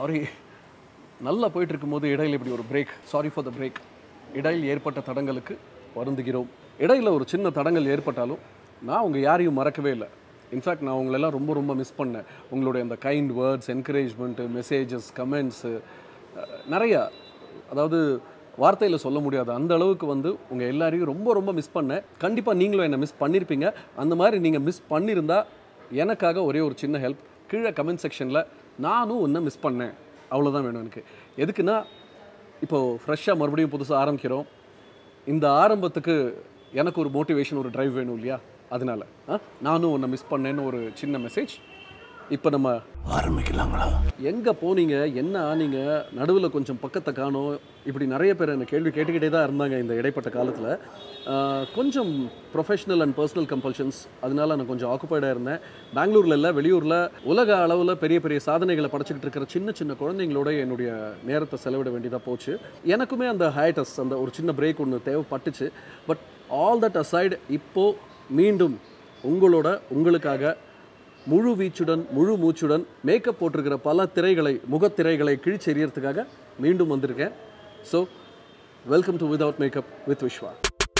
Sorry நல்லா போயிட்டு இருக்கும்போது இடையில இப்படி ஒரு break sorry for the break இடையில் ஏற்பட்ட தடங்களுக்கு வருந்துகிறோம் இடையில ஒரு சின்ன தடங்கள் ஏற்பட்டாலும் நான் உங்கள் யாரையும் மறக்கவே இல்லை இன்ஃபேக்ட் நான் உங்களெல்லாம் ரொம்ப ரொம்ப மிஸ் பண்ணேன் உங்களுடைய அந்த kind words encouragement messages comments நிறையா அதாவது வார்த்தையில் சொல்ல முடியாது அந்த அளவுக்கு வந்து உங்கள் எல்லாரையும் ரொம்ப ரொம்ப மிஸ் பண்ணேன் கண்டிப்பாக நீங்களும் என்னை மிஸ் பண்ணியிருப்பீங்க அந்த மாதிரி நீங்கள் மிஸ் பண்ணியிருந்தா எனக்காக ஒரே ஒரு சின்ன ஹெல்ப் கீழே கமெண்ட் செக்ஷனில் நானும் ஒன்றை மிஸ் பண்ணேன் அவ்வளோதான் வேணும் எனக்கு எதுக்குன்னா இப்போது ஃப்ரெஷ்ஷாக மறுபடியும் புதுசாக ஆரம்பிக்கிறோம் இந்த ஆரம்பத்துக்கு எனக்கு ஒரு மோட்டிவேஷன் ஒரு டிரைவ் வேணும் இல்லையா அதனால ஆ? நானும் உன்னை மிஸ் பண்ணேன்னு ஒரு சின்ன மெசேஜ் இப்போ நம்ம ஆரம்பிக்கலாங்களா எங்கே போனீங்க என்ன ஆனீங்க நடுவில் கொஞ்சம் பக்கத்தை காணோம் இப்படி நிறைய பேர் என்ன கேள்வி கேட்டுக்கிட்டே தான் இருந்தாங்க இந்த இடைப்பட்ட காலத்தில் கொஞ்சம் ப்ரொஃபஷனல் அண்ட் பர்சனல் கம்பல்ஷன்ஸ் அதனால நான் கொஞ்சம் ஆக்குப்பைடாக இருந்தேன் பெங்களூரில் இல்லை வெளியூரில் உலக அளவில் பெரிய பெரிய சாதனைகளை படைச்சிக்கிட்டு இருக்கிற சின்ன சின்ன குழந்தைங்களோட என்னுடைய நேரத்தை செலவிட வேண்டியதாக போச்சு எனக்குமே அந்த ஹைட்டஸ் அந்த ஒரு சின்ன பிரேக் ஒன்று தேவைப்பட்டுச்சு பட் ஆல் தட் அசைடு இப்போது மீண்டும் உங்களோட உங்களுக்காக முழு வீச்சுடன் முழு மூச்சுடன் மேக்கப் போட்டிருக்கிற பல திரைகளை முகத்திரைகளை கிழிச்செறியறதுக்காக மீண்டும் வந்திருக்கேன் so welcome to without makeup with Viswa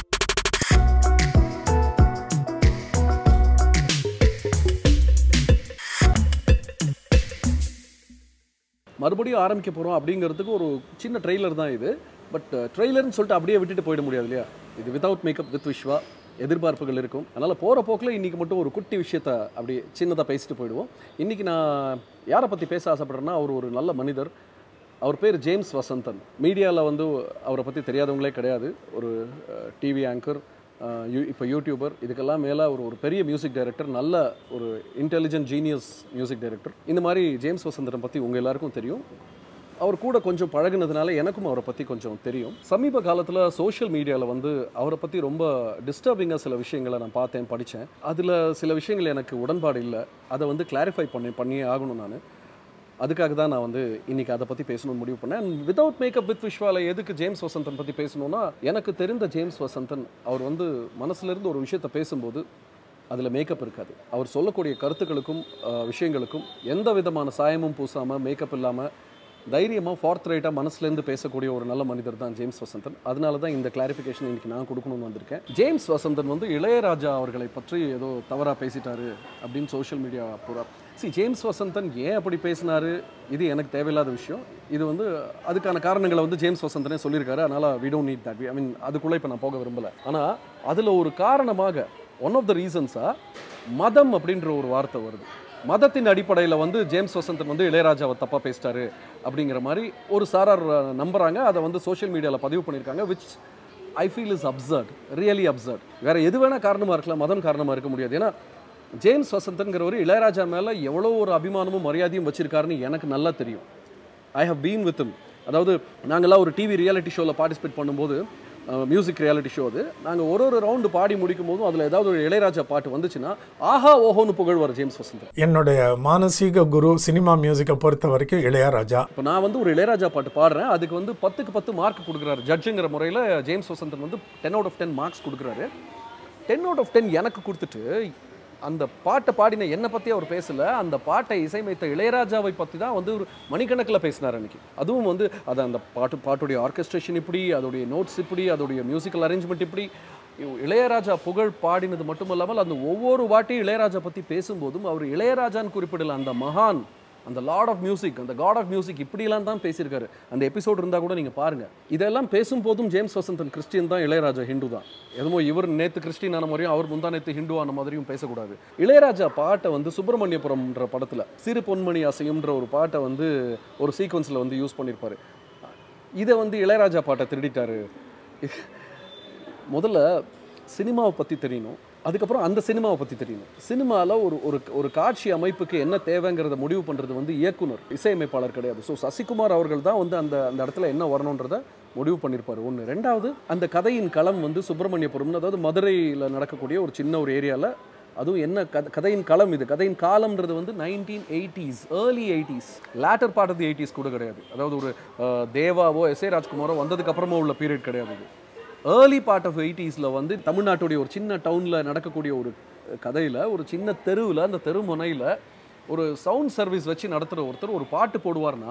மறுபடியும் ஆரம்பிக்க போகிறோம் அப்படிங்கிறதுக்கு ஒரு சின்ன ட்ரெய்லர் தான் இது பட் ட்ரெய்லர்னு சொல்லிட்டு அப்படியே விட்டுட்டு போயிட முடியாது இல்லையா இது வித்தவுட் மேக்கப் வித் விஸ்வா எதிர்பார்ப்புகள் இருக்கும் அதனால் போகிற போக்கில் இன்றைக்கி மட்டும் ஒரு குட்டி விஷயத்த அப்படி சின்னதாக பேசிட்டு போயிடுவோம் இன்றைக்கி நான் யாரை பற்றி பேச ஆசைப்படுறேன்னா அவர் ஒரு நல்ல மனிதர் அவர் பேர் ஜேம்ஸ் வசந்தன் மீடியாவில் வந்து அவரை பற்றி தெரியாதவங்களே கிடையாது ஒரு டிவி ஆங்கர் யூ இப்போ யூடியூபர் இதுக்கெல்லாம் மேலே ஒரு ஒரு பெரிய மியூசிக் டைரக்டர் நல்ல ஒரு இன்டெலிஜென்ட் ஜீனியஸ் மியூசிக் டைரக்டர் இந்த மாதிரி ஜேம்ஸ் வசந்தனை பற்றி உங்கள் எல்லாருக்கும் தெரியும் அவர் கூட கொஞ்சம் பழகுனதுனால எனக்கும் அவரை பற்றி கொஞ்சம் தெரியும் சமீப காலத்தில் சோஷியல் மீடியாவில் வந்து அவரை பற்றி ரொம்ப டிஸ்டர்பிங்காக சில விஷயங்களை நான் பார்த்தேன் படித்தேன் அதில் சில விஷயங்கள் எனக்கு உடன்பாடு இல்லை அதை வந்து கிளாரிஃபை பண்ணி பண்ணியே ஆகணும் நான் அதுக்காக தான் நான் வந்து இன்னைக்கு அதை பற்றி பேசணும்னு முடிவு பண்ணேன் வித்தவுட் மேக்கப் வித் விஷுவால எதுக்கு ஜேம்ஸ் வசந்தன் பற்றி பேசணும்னா எனக்கு தெரிந்த ஜேம்ஸ் வசந்தன் அவர் வந்து மனசுலேருந்து ஒரு விஷயத்தை பேசும்போது அதில் மேக்கப் இருக்காது அவர் சொல்லக்கூடிய கருத்துக்களுக்கும் அஹ், விஷயங்களுக்கும் எந்த விதமான சாயமும் பூசாமல் மேக்கப் இல்லாமல் தைரியமாக ஃபார்த் ரைட்டாக மனசுலேருந்து பேசக்கூடிய ஒரு நல்ல மனிதர் தான் ஜேம்ஸ் வசந்தன் அதனால தான் இந்த கிளாரிஃபிகேஷன் இன்னைக்கு நான் கொடுக்கணும்னு வந்திருக்கேன் ஜேம்ஸ் வசந்தன் வந்து இளையராஜா அவர்களை பற்றி ஏதோ தவறாக பேசிட்டாரு அப்படின்னு சோஷியல் மீடியா பூரா சி ஜேம்ஸ் வசந்தன் ஏன் அப்படி பேசினாரு இது எனக்கு தேவையில்லாத விஷயம் இது வந்து அதுக்கான காரணங்களை வந்து ஜேம்ஸ் வசந்தனே சொல்லியிருக்காரு அதனால் we don't need that I mean அதுக்குள்ளே இப்போ நான் போக விரும்பலை ஆனால் அதில் ஒரு காரணமாக ஒன் ஆஃப் த ரீசன்ஸாக மதம் அப்படின்ற ஒரு வார்த்தை வருது மதத்தின் அடிப்படையில் வந்து ஜேம்ஸ் வசந்தன் வந்து இளையராஜாவை தப்பாக பேசிட்டாரு அப்படிங்கிற மாதிரி ஒரு சாரார் அஹ், நம்புறாங்க அதை வந்து சோஷியல் மீடியாவில் பதிவு பண்ணியிருக்காங்க which I feel is absurd really absurd வேற எது வேணால் காரணமாக இருக்கலாம் மதம் காரணமாக இருக்க முடியாது ஏன்னா ஜேம்ஸ் வசந்தன்கிறவர் இளையராஜா மேலே எவ்வளோ ஒரு அபிமானமும் மரியாதையும் வச்சிருக்காருன்னு எனக்கு நல்லா தெரியும் I have been with him அதாவது நாங்கள்லாம் ஒரு டிவி ரியாலிட்டி ஷோவில் பார்ட்டிசிபேட் பண்ணும்போது மியூசிக் ரியாலிட்டி ஷோ அது நாங்கள் ஒரு ஒரு ரவுண்டு பாடி முடிக்கும் போதும் அதில் ஏதாவது ஒரு இளையராஜா பாட்டு வந்துச்சுன்னா ஆஹா ஓஹோன்னு புகழ்வார் ஜேம்ஸ் வசந்தன் என்னுடைய மானசீக குரு சினிமா மியூசிக்கை பொறுத்த வரைக்கும் இளையராஜா இப்போ நான் வந்து ஒரு இளையராஜா பாட்டு பாடுறேன் அதுக்கு வந்து பத்துக்கு பத்து மார்க் கொடுக்குறாரு ஜட்ஜுங்கிற முறையில் ஜேம்ஸ் வசந்தன் வந்து ten out of ten marks கொடுக்குறாரு டென் அவுட் ஆஃப் டென் எனக்கு கொடுத்துட்டு அந்த பாட்டை பாடின என்னை பற்றி அவர் பேசல அந்த பாட்டை இசையமைத்த இளையராஜாவை பற்றி தான் வந்து ஒரு மணிக்கணக்கில் பேசினார் அன்னைக்கு அதுவும் வந்து அது அந்த பாட்டு பாட்டுடைய ஆர்கெஸ்ட்ரேஷன் இப்படி அதோடைய நோட்ஸ் இப்படி அதோடைய மியூசிக்கல் அரேஞ்ச்மெண்ட் இப்படி இவ் இளையராஜா புகழ் பாடினது மட்டுமல்லாமல் அந்த ஒவ்வொரு வாட்டியும் இளையராஜா பற்றி பேசும்போதும் அவர் இளையராஜான்னு குறிப்பிடல அந்த மகான் அந்த லார்ட் ஆஃப் மியூசிக் அந்த காட் ஆஃப் மியூசிக் இப்படிலாம் தான் பேசியிருக்காரு அந்த எபிசோட் இருந்தால் கூட நீங்கள் பாருங்கள் இதெல்லாம் பேசும்போதும் ஜேம்ஸ் வசந்தன் கிறிஸ்டியன் தான் இளையராஜா ஹிந்து தான் எதுமோ இவர் நேற்று கிறிஸ்டின் ஆன மாதிரியும் அவர் முந்தா நேற்று ஹிந்து ஆன மாதிரியும் பேசக்கூடாது இளையராஜா பாட்டை வந்து சுப்பிரமணியபுரம்ன்ற படத்தில் சிறு பொன்மணி அசையும்ன்ற ஒரு பாட்டை வந்து ஒரு சீக்வன்ஸில் வந்து யூஸ் பண்ணியிருப்பாரு இதை வந்து இளையராஜா பாட்டை திருடிட்டாரு முதல்ல சினிமாவை பற்றி தெரியணும் அதுக்கப்புறம் அந்த சினிமாவை பற்றி தெரியணும் சினிமாவில் ஒரு ஒரு ஒரு காட்சி அமைப்புக்கு என்ன தேவைங்கிறத முடிவு பண்ணுறது வந்து இயக்குனர் இசையமைப்பாளர் கிடையாது ஸோ சசிகுமார் அவர்கள் தான் வந்து அந்த அந்த இடத்துல என்ன வரணுன்றத முடிவு பண்ணியிருப்பார் ஒன்று ரெண்டாவது அந்த கதையின் களம் வந்து சுப்பிரமணியபுரம்னு அதாவது மதுரையில் நடக்கக்கூடிய ஒரு சின்ன ஒரு ஏரியாவில் அதுவும் என்ன கத கதையின் களம் இது கதையின் காலம்ன்றது வந்து nineteen eighties early eighties later part of the eighties கூட கிடையாது அதாவது ஒரு அஹ், தேவாவோ எஸ் ஏ ராஜ்குமாரோ வந்ததுக்கு அப்புறமா உள்ள பீரியட் கிடையாது இது ஏர்லி பார்ட் ஆஃப் எயிட்டிஸில் வந்து தமிழ்நாட்டுடைய ஒரு சின்ன டவுனில் நடக்கக்கூடிய ஒரு கதையில் ஒரு சின்ன தெருவில் அந்த தெரு முனையில் ஒரு சவுண்ட் சர்வீஸ் வச்சு நடத்துகிற ஒருத்தர் ஒரு பாட்டு போடுவார்னா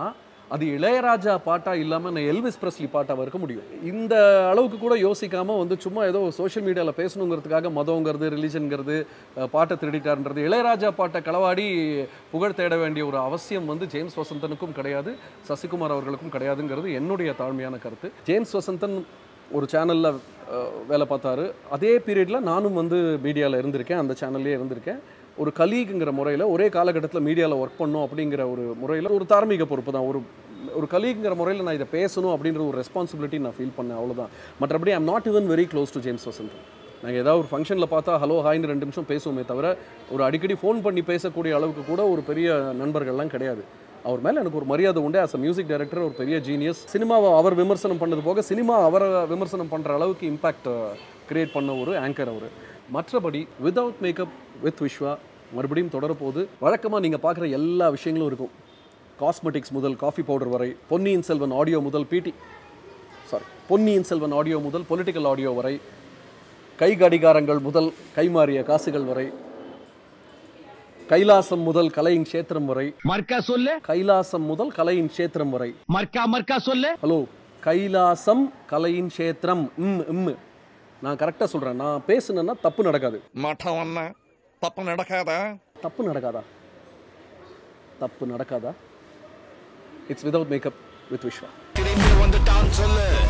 அது இளையராஜா பாட்டா இல்லாமல் நான் எல்விஸ் பிரஸ்லி பாட்டாக இருக்க முடியும் இந்த அளவுக்கு கூட யோசிக்காமல் வந்து சும்மா ஏதோ சோஷியல் மீடியாவில் பேசணுங்கிறதுக்காக மதங்கிறது ரிலிஜன்கிறது அஹ், பாட்டை திருடிட்டார்ன்றது இளையராஜா பாட்டை களவாடி புகழ் தேட வேண்டிய ஒரு அவசியம் வந்து ஜேம்ஸ் வசந்தனுக்கும் கிடையாது சசிகுமார் அவர்களுக்கும் கிடையாதுங்கிறது என்னுடைய தாழ்மையான கருத்து ஜேம்ஸ் வசந்தன் ஒரு சேனலில் வேலை பார்த்தாரு அதே பீரியடில் நானும் வந்து மீடியாவில் இருந்திருக்கேன் அந்த சேனல்லே இருந்திருக்கேன் ஒரு கலீகுங்கிற முறையில் ஒரே காலகட்டத்தில் மீடியாவில் ஒர்க் பண்ணோம் அப்படிங்கிற ஒரு முறையில் ஒரு தார்மீக பொறுப்பு தான் ஒரு ஒரு கலீகுங்கிற முறையில் நான் இதை பேசணும் அப்படின்ற ஒரு ரெஸ்பான்சிபிலிட்டி நான் ஃபீல் பண்ணேன் அவ்வளவுதான் மற்றபடி I'm not even very close to James Vasanthan நாங்கள் ஏதாவது ஒரு ஃபங்க்ஷனில் பார்த்தா ஹலோ ஹாய்னு ரெண்டு நிமிஷம் பேசுவோமே தவிர ஒரு அடிக்கடி ஃபோன் பண்ணி பேசக்கூடிய அளவுக்கு கூட ஒரு பெரிய நண்பர்கள்லாம் கிடையாது அவர் மேலே எனக்கு ஒரு மரியாதை உண்டு ஆஸ் அ மியூசிக் டைரக்டர் ஒரு பெரிய ஜீனியஸ் சினிமாவை அவர் விமர்சனம் பண்ணது போக சினிமா அவரை விமர்சனம் பண்ணுற அளவுக்கு இம்பாக்ட் கிரியேட் பண்ண ஒரு ஆங்கர் அவர் மற்றபடி வித்தவுட் மேக்கப் வித் விஸ்வா மறுபடியும் தொடரப்போகுது வழக்கமாக நீங்கள் பார்க்குற எல்லா விஷயங்களும் இருக்கும் காஸ்மெட்டிக்ஸ் முதல் காஃபி பவுடர் வரை பொன்னியின் செல்வன் ஆடியோ முதல் பிடி சாரி பொன்னியின் செல்வன் ஆடியோ முதல் பொலிட்டிக்கல் ஆடியோ வரை கை கடிகாரங்கள் முதல் கைமாறிய காசுகள் வரை கைலாசம் முதல் கலையின் க்ஷேத்திரம் வரை மர்க்கா சொல்லு கைலாசம் முதல் கலையின் க்ஷேத்திரம் வரை மர்க்கா மர்க்கா சொல்லு ஹலோ கைலாசம் கலையின் க்ஷேத்திரம் ம் ம் நான் கரெக்டாக சொல்கிறேன் நான் பேசுனேன்னா தப்பு நடக்காது மಠವನ್ನ ತಪ್ಪು ನಡಕಾದ தப்பு நடக்காதா தப்பு நடக்காதா it's without makeup with Viswa திரும்பி வந்துட்டான் சொல்லு